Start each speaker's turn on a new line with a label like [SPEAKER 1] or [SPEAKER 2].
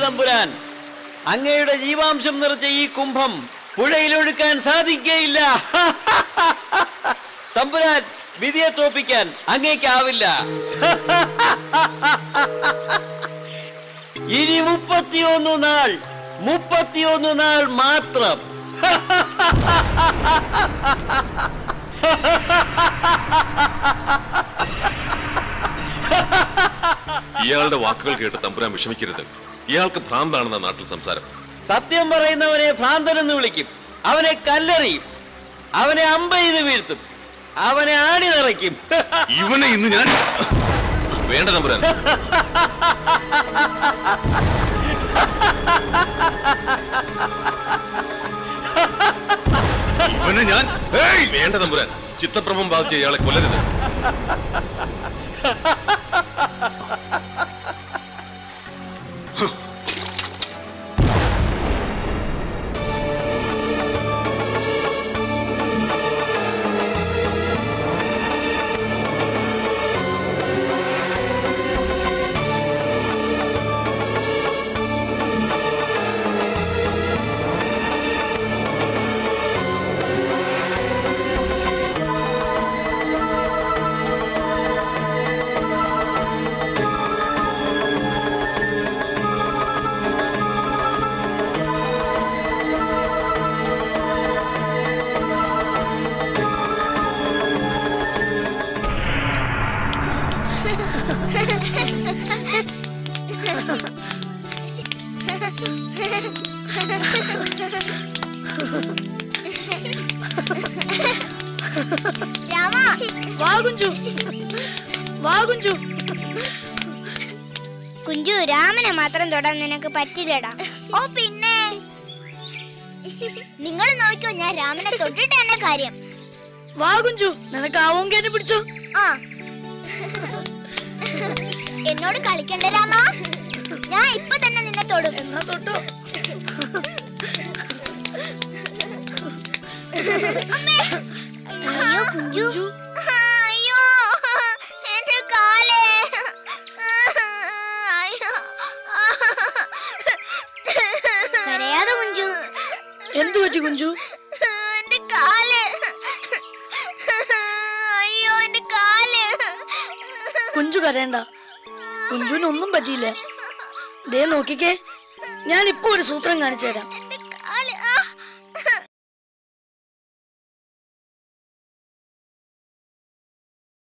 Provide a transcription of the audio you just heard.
[SPEAKER 1] തമ്പുരാൻ അങ്ങയുടെ ജീവാംശം നിറച്ച ഈ കുംഭം പുഴയിലൊഴുക്കാൻ സാധിക്കുകയില്ല തമ്പുരാൻ വിധിയെ തോപ്പിക്കാൻ അങ്ങേക്കാവില്ല ഇനി മുപ്പത്തിയൊന്ന് നാൾ മുപ്പത്തിയൊന്ന് നാൾ മാത്രം
[SPEAKER 2] ഇയാളുടെ വാക്കുകൾ കേട്ട് തമ്പുരാൻ വിഷമിക്കരുത് ഇയാൾക്ക് ഭ്രാന്താണെന്ന നാട്ടിൽ സംസാരം
[SPEAKER 1] സത്യം പറയുന്നവനെ ഭ്രാന്തനെന്ന് വിളിക്കും അവനെ കല്ലെറിയും അവനെ അമ്പ ചെയ്ത് വീഴ്ത്തും അവനെ ആണി നിറയ്ക്കും
[SPEAKER 2] ഇവനെ ഇന്ന് ഞാൻ വേണ്ട തമ്പുരാൻ ഇവനെ ഞാൻ ഏയ്! വേണ്ട തമ്പുരാൻ ചിത്തപ്രഭം ബാധിച്ച ഇയാളെ കൊല്ലരുത്
[SPEAKER 3] രാമ
[SPEAKER 4] വാ കുഞ്ചു വാ കുഞ്ചു
[SPEAKER 3] കുഞ്ചു രാമനെ മാത്രം തൊടാൻ നിനക്ക് പറ്റില്ലടാ ഓ പിന്നെ നിങ്ങൾ നോക്കിയോ ഞാൻ രാമനെ തൊട്ടിട്ട് തന്നെ കാര്യം
[SPEAKER 4] വാ കുഞ്ചു നിനക്ക് ആവോങ്കേനെ പിടിച്ചോ
[SPEAKER 3] ആ എന്നോട് കളിക്കണ്ട രാമ ഞാൻ ഇപ്പൊ തന്നെ നിന്നെ തൊടും
[SPEAKER 4] എന്നാ തൊട്ടോ
[SPEAKER 3] അയ്യോ കുഞ്ചു അയ്യോ എന്റെ കാലേ അയ്യോ കരയാതെ കുഞ്ചു
[SPEAKER 4] എന്തു പറ്റി കുഞ്ചു
[SPEAKER 3] എന്റെ കാല് അയ്യോ എന്റെ കാല്
[SPEAKER 4] കുഞ്ചു കരയണ്ട കുഞ്ചുവിന് ഒന്നും പറ്റിയില്ല ദേ നോക്കിക്കേ ഞാൻ ഇപ്പൊ ഒരു സൂത്രം കാണിച്ചു തരാം